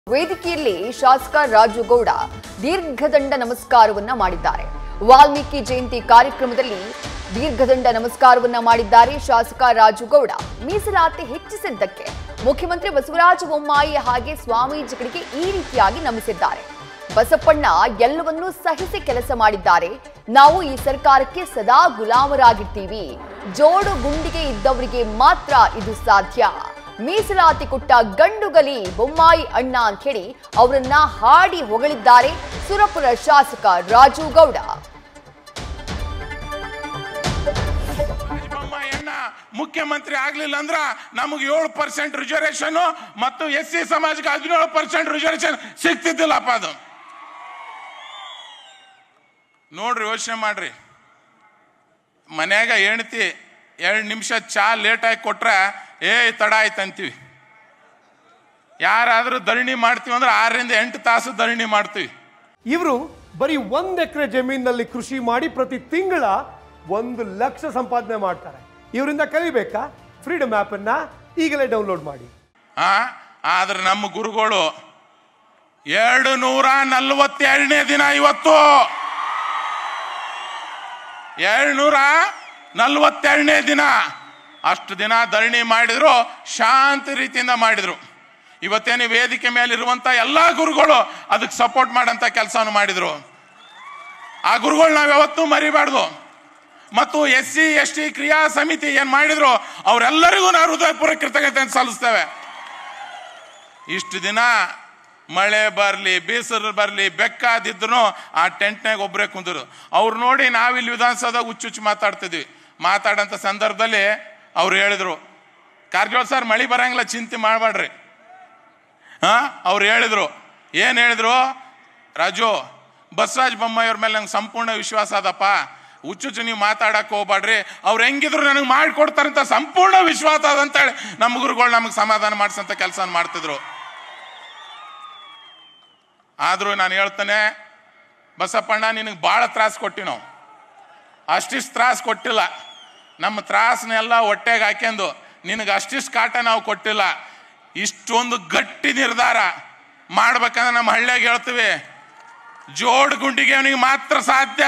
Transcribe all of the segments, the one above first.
ವೇದಿಕೆಯಲ್ಲಿ ಶಾಸಕ ರಾಜು ಗೌಡ ದೀರ್ಘದಂಡ ನಮಸ್ಕಾರವನ್ನ ಮಾಡಿದ್ದಾರೆ ವಾಲ್ಮೀಕಿ ಜಯಂತಿ ಕಾರ್ಯಕ್ರಮದಲ್ಲಿ ದೀರ್ಘದಂಡ ನಮಸ್ಕಾರವನ್ನ ಮಾಡಿದ್ದಾರೆ ಶಾಸಕ ರಾಜು ಗೌಡ ಮೀಸಲಾತಿ ಹೆಚ್ಚಿಸಿದ್ದಕ್ಕೆ ಮುಖ್ಯಮಂತ್ರಿ ಬಸವರಾಜ ಬೊಮ್ಮಾಯಿ ಹಾಗೆ ಸ್ವಾಮೀಜಿಗಳಿಗೆ ಈ ರೀತಿಯಾಗಿ ನಮಿಸಿದ್ದಾರೆ ಬಸಪ್ಪಣ್ಣ ಎಲ್ಲವನ್ನೂ ಸಹಿಸಿ ಕೆಲಸ ಮಾಡಿದ್ದಾರೆ ನಾವು ಈ ಸರ್ಕಾರಕ್ಕೆ ಸದಾ ಗುಲಾಮರಾಗಿರ್ತೀವಿ ಜೋಡು ಗುಂಡಿಗೆ ಇದ್ದವರಿಗೆ ಮಾತ್ರ ಇದು ಸಾಧ್ಯ ಮೀಸಲಾತಿ ಕೊಟ್ಟ ಗಂಡುಗಲಿ ಬೊಮ್ಮಾಯಿ ಅಣ್ಣ ಅಂತ ಹೇಳಿ ಅವರನ್ನ ಹಾಡಿ ಹೊಗಳಿದ್ದಾರೆ ಸುರಪುರ ಶಾಸಕ ರಾಜು ಗೌಡ ಬೊಮ್ಮಾಯಣ್ಣ ಮುಖ್ಯಮಂತ್ರಿ ಆಗ್ಲಿಲ್ಲ ಅಂದ್ರ ನಮಗೆ ಏಳು ಪರ್ಸೆಂಟ್ ರಿಸರ್ವೇಶನ್ ಮತ್ತು ಎಸ್ ಸಿ ಸಮಾಜಕ್ಕೆ ಹದಿನೇಳು ಪರ್ಸೆಂಟ್ ರಿಸರ್ವೇಶನ್ ಸಿಗ್ತಿದ್ದಿಲ್ಲಪ್ಪ ಅದು ನೋಡ್ರಿ ಯೋಚನೆ ಮಾಡ್ರಿ ಮನ್ಯಾಗ ಹೆಣ್ತಿ ಎರಡು ನಿಮಿಷ ಚಾ ಲೇಟಾಗಿ ಕೊಟ್ರೆ ಏ ತಡ ಆಯ್ತು ಅಂತೀವಿ ಯಾರಾದ್ರೂ ಧರಣಿ ಮಾಡ್ತೀವಿ ಅಂದ್ರೆ ಆರರಿಂದ ಎಂಟು ತಾಸು ಧರಣಿ ಮಾಡ್ತೀವಿ ಇವರು ಬರೀ ಒಂದ್ ಎಕರೆ ಜಮೀನಿನಲ್ಲಿ ಕೃಷಿ ಮಾಡಿ ಪ್ರತಿ ತಿಂಗಳ ಒಂದು ಲಕ್ಷ ಸಂಪಾದನೆ ಮಾಡ್ತಾರೆ ಇವರಿಂದ ಕಲಿಬೇಕಾ ಫ್ರೀಡಮ್ ಆಪ್ ಅನ್ನ ಈಗಲೇ ಡೌನ್ಲೋಡ್ ಮಾಡಿ ಆ ಆದ್ರೆ ನಮ್ಮ ಗುರುಗಳು ಎರಡು ನೂರ ನಲ್ವತ್ತೆರಡನೇ ದಿನ ಇವತ್ತು ಎರಡು ನೂರ ನಲ್ವತ್ತೆರಡನೇ ದಿನ ಅಷ್ಟು ದಿನ ಧರಣಿ ಮಾಡಿದ್ರು ಶಾಂತ ರೀತಿಯಿಂದ ಮಾಡಿದ್ರು ಇವತ್ತೇನು ವೇದಿಕೆ ಮೇಲೆ ಇರುವಂತ ಎಲ್ಲಾ ಗುರುಗಳು ಅದಕ್ಕೆ ಸಪೋರ್ಟ್ ಮಾಡಂತ ಕೆಲಸವನ್ನು ಮಾಡಿದ್ರು ಆ ಗುರುಗಳು ನಾವು ಯಾವತ್ತೂ ಮರಿಬಾರ್ದು ಮತ್ತು ಎಸ್ ಸಿ ಎಸ್ ಟಿ ಕ್ರಿಯಾ ಸಮಿತಿ ಏನ್ ಮಾಡಿದ್ರು ಅವರೆಲ್ಲರಿಗೂ ನಾವು ಹೃದಯಪೂರ್ವಕ ಕೃತಜ್ಞತೆ ಸಲ್ಲಿಸ್ತೇವೆ ಇಷ್ಟು ದಿನ ಮಳೆ ಬರಲಿ ಬೇಸರ ಬರಲಿ ಬೆಕ್ಕಾದಿದ್ರು ಆ ಟೆಂಟ್ನಾಗ ಒಬ್ಬರೇ ಕುಂತರು ಅವ್ರು ನೋಡಿ ನಾವಿಲ್ಲಿ ವಿಧಾನಸೌಧ ಹುಚ್ಚುಚ್ಚು ಮಾತಾಡ್ತಿದ್ವಿ ಮಾತಾಡಂತ ಸಂದರ್ಭದಲ್ಲಿ ಅವ್ರು ಹೇಳಿದ್ರು ಕಾರಜೋಳ ಸರ್ ಮಳೆ ಬರಂಗಿಲ್ಲ ಚಿಂತೆ ಮಾಡಬೇಡ್ರಿ ಹಾ ಅವ್ರು ಹೇಳಿದ್ರು ಏನ್ ಹೇಳಿದ್ರು ರಾಜು ಬಸವರಾಜ್ ಬೊಮ್ಮಾಯಿ ಅವ್ರ ಮೇಲೆ ನಂಗೆ ಸಂಪೂರ್ಣ ವಿಶ್ವಾಸ ಅದಪ್ಪ ಹುಚ್ಚುಚ್ಚು ನೀವು ಮಾತಾಡಕ್ ಹೋಗ್ಬೇಡ್ರಿ ಅವ್ರು ಹೆಂಗಿದ್ರು ನನಗೆ ಮಾಡಿಕೊಡ್ತಾರಂತ ಸಂಪೂರ್ಣ ವಿಶ್ವಾಸ ಅದ ಅಂತೇಳಿ ನಮ್ಮ ಗುರುಗಳು ನಮಗೆ ಸಮಾಧಾನ ಮಾಡಿಸಂತ ಕೆಲಸ ಮಾಡ್ತಿದ್ರು ಆದ್ರೂ ನಾನು ಹೇಳ್ತೇನೆ ಬಸಪ್ಪಣ್ಣ ನಿನಗೆ ಭಾಳ ತ್ರಾಸ ಕೊಟ್ಟಿವಿ ನಾವು ಅಷ್ಟಿಷ್ಟು ತ್ರಾಸ ಕೊಟ್ಟಿಲ್ಲ ನಮ್ಮ ತ್ರಾಸನೆಲ್ಲ ಹೊಟ್ಟೆಗೆ ಹಾಕ್ಯಂದು ನಿನಗೆ ಅಷ್ಟಿಷ್ಟು ಕಾಟ ನಾವು ಕೊಟ್ಟಿಲ್ಲ ಇಷ್ಟೊಂದು ಗಟ್ಟಿ ನಿರ್ಧಾರ ಮಾಡ್ಬೇಕಂದ್ರೆ ನಮ್ಮ ಹಳ್ಳಿಯಾಗ ಹೇಳ್ತೀವಿ ಜೋಡ್ ಗುಂಡಿಗೆ ಅವನಿಗೆ ಮಾತ್ರ ಸಾಧ್ಯ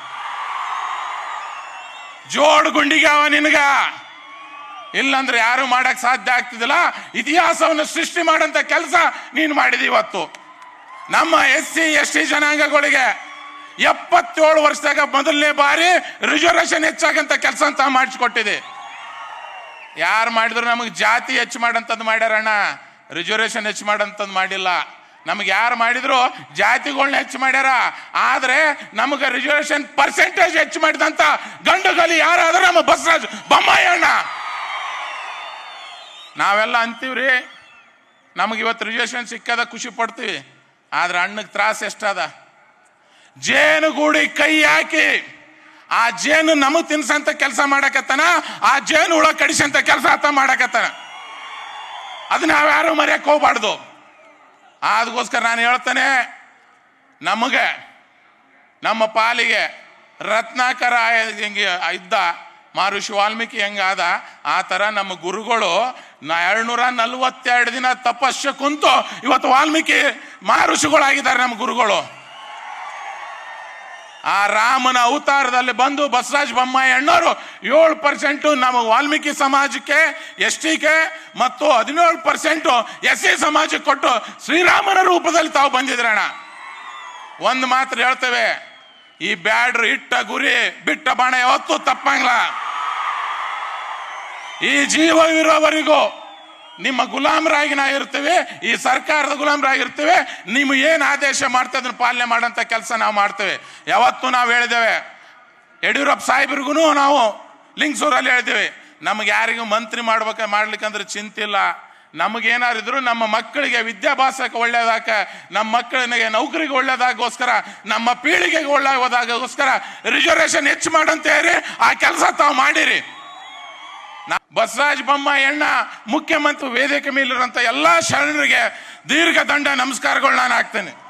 ಜೋಡ್ ಗುಂಡಿಗೆ ಅವ ನಿನಗ ಇಲ್ಲಂದ್ರೆ ಯಾರು ಮಾಡಕ್ ಸಾಧ್ಯ ಆಗ್ತಿದಿಲ್ಲ ಇತಿಹಾಸವನ್ನು ಸೃಷ್ಟಿ ಮಾಡಂತ ಕೆಲಸ ನೀನು ಮಾಡಿದಿ ಇವತ್ತು ನಮ್ಮ ಎಸ್ ಸಿ ಎಸ್ ಟಿ ಜನಾಂಗಗಳಿಗೆ ಎಪ್ಪತ್ತೇಳು ವರ್ಷದಾಗ ಮೊದಲನೇ ಬಾರಿ ರಿಸರ್ವೇಶನ್ ಹೆಚ್ಚಾಗಂತ ಕೆಲಸ ಅಂತ ಮಾಡಿಸ್ಕೊಟ್ಟಿದೆ ಯಾರು ಮಾಡಿದ್ರು ನಮಗೆ ಜಾತಿ ಹೆಚ್ಚು ಮಾಡಂತದ್ದು ಮಾಡ್ಯಾರಣ್ಣ ರಿಸರ್ವೇಶನ್ ಹೆಚ್ಚು ಮಾಡಂತದ್ದು ಮಾಡಿಲ್ಲ ನಮ್ಗೆ ಯಾರು ಮಾಡಿದ್ರು ಜಾತಿಗಳನ್ನ ಹೆಚ್ಚು ಮಾಡ್ಯಾರ ಆದ್ರೆ ನಮಗೆ ರಿಸರ್ವೇಶನ್ ಪರ್ಸೆಂಟೇಜ್ ಹೆಚ್ಚು ಮಾಡಿದಂತ ಗಂಡುಗಲಿ ಯಾರಾದ್ರೂ ನಮ್ಮ ಬಸವರಾಜ್ ಬೊಮ್ಮಾಯಿ ಅಣ್ಣ ನಾವೆಲ್ಲ ಅಂತೀವ್ರಿ ನಮಗೆ ಇವತ್ತು ರಿಸರ್ವೇಶನ್ ಸಿಕ್ಕದ ಖುಷಿ ಪಡ್ತೀವಿ ಆದ್ರೆ ಅಣ್ಣಗೆ ತ್ರಾಸ ಎಷ್ಟದ ಜೇನುಗೂಡಿ ಕೈ ಹಾಕಿ ಆ ಜೇನು ನಮಗ್ ತಿನ್ಸಂತ ಕೆಲಸ ಮಾಡಕತ್ತಾನ ಆ ಜೇನು ಹುಳ ಕಡಿಸಂತ ಕೆಲಸ ಆತ ಮಾಡಕತ್ತಾನ ಅದು ನಾವ್ಯಾರು ಮರೆಯಕ್ ಹೋಗ್ಬಾರ್ದು ಅದಕ್ಕೋಸ್ಕರ ನಾನು ಹೇಳ್ತೇನೆ ನಮಗೆ ನಮ್ಮ ಪಾಲಿಗೆ ರತ್ನಾಕರ ಹೆಂಗೆ ಇದ್ದ ಮಹರ್ಷಿ ವಾಲ್ಮೀಕಿ ಹೆಂಗಾದ ಆ ತರ ನಮ್ಮ ಗುರುಗಳು ಎರಡ್ನೂರ ನಲ್ವತ್ತೆರಡು ದಿನ ತಪಸ್ಸು ಕುಂತು ಇವತ್ತು ವಾಲ್ಮೀಕಿ ಮಹರ್ಷಿಗಳಾಗಿದ್ದಾರೆ ನಮ್ಮ ಗುರುಗಳು ಆ ರಾಮನ ಅವತಾರದಲ್ಲಿ ಬಂದು ಬಸವರಾಜ ಬೊಮ್ಮಾಯಿ ಅಣ್ಣವರು ಏಳು ಪರ್ಸೆಂಟ್ ನಮ್ಮ ವಾಲ್ಮೀಕಿ ಸಮಾಜಕ್ಕೆ ಎಸ್ ಟಿಗೆ ಮತ್ತು ಹದಿನೇಳು ಪರ್ಸೆಂಟ್ ಎಸ್ ಸಿ ಸಮಾಜಕ್ಕೆ ಕೊಟ್ಟು ಶ್ರೀರಾಮನ ರೂಪದಲ್ಲಿ ತಾವು ಬಂದಿದ್ರಣ್ಣ ಒಂದು ಮಾತ್ರ ಹೇಳ್ತೇವೆ ಈ ಬ್ಯಾಡ್ರು ಇಟ್ಟ ಗುರಿ ಬಿಟ್ಟ ಬಾಣ ಯಾವತ್ತೂ ತಪ್ಪಂಗಿಲ್ಲ ಈ ಜೀವವಿರೋವರೆಗೂ ನಿಮ್ಮ ಗುಲಾಮರಾಗಿ ನಾವು ಇರ್ತೀವಿ ಈ ಸರ್ಕಾರದ ಗುಲಾಮರಾಗಿರ್ತೀವಿ ನೀವು ಏನು ಆದೇಶ ಮಾಡ್ತಾ ಅದನ್ನ ಪಾಲನೆ ಮಾಡೋಂಥ ಕೆಲಸ ನಾವು ಮಾಡ್ತೇವೆ ಯಾವತ್ತೂ ನಾವು ಹೇಳಿದ್ದೇವೆ ಯಡಿಯೂರಪ್ಪ ಸಾಹೇಬ್ರಿಗೂ ನಾವು ಲಿಂಗ್ಸೂರಲ್ಲಿ ಹೇಳ್ತೀವಿ ನಮ್ಗೆ ಯಾರಿಗೂ ಮಂತ್ರಿ ಮಾಡ್ಬೇಕ ಮಾಡ್ಲಿಕ್ಕಂದ್ರೆ ಚಿಂತಿಲ್ಲ ನಮಗೇನಾರಿದ್ರು ನಮ್ಮ ಮಕ್ಕಳಿಗೆ ವಿದ್ಯಾಭ್ಯಾಸಕ್ಕೆ ಒಳ್ಳೇದಾಕ ನಮ್ಮ ಮಕ್ಕಳಿಗೆ ನೌಕರಿಗೆ ಒಳ್ಳೇದಾಗೋಸ್ಕರ ನಮ್ಮ ಪೀಳಿಗೆಗೆ ಒಳ್ಳೇದಾಗೋಸ್ಕರ ರಿಸರ್ವೇಶನ್ ಹೆಚ್ಚು ಮಾಡಂತ ಹೇಳಿ ಆ ಕೆಲಸ ತಾವು ಮಾಡಿರಿ ನಾ- ಬಸವರಾಜ ಬೊಮ್ಮಾಯಿ ಅಣ್ಣ ಮುಖ್ಯಮಂತ್ರಿ ವೇದಿಕೆ ಮೇಲಿರುವಂತ ಎಲ್ಲಾ ಶರಣರಿಗೆ ದೀರ್ಘ ದಂಡ ನಮಸ್ಕಾರಗಳು ನಾನು ಹಾಕ್ತೇನೆ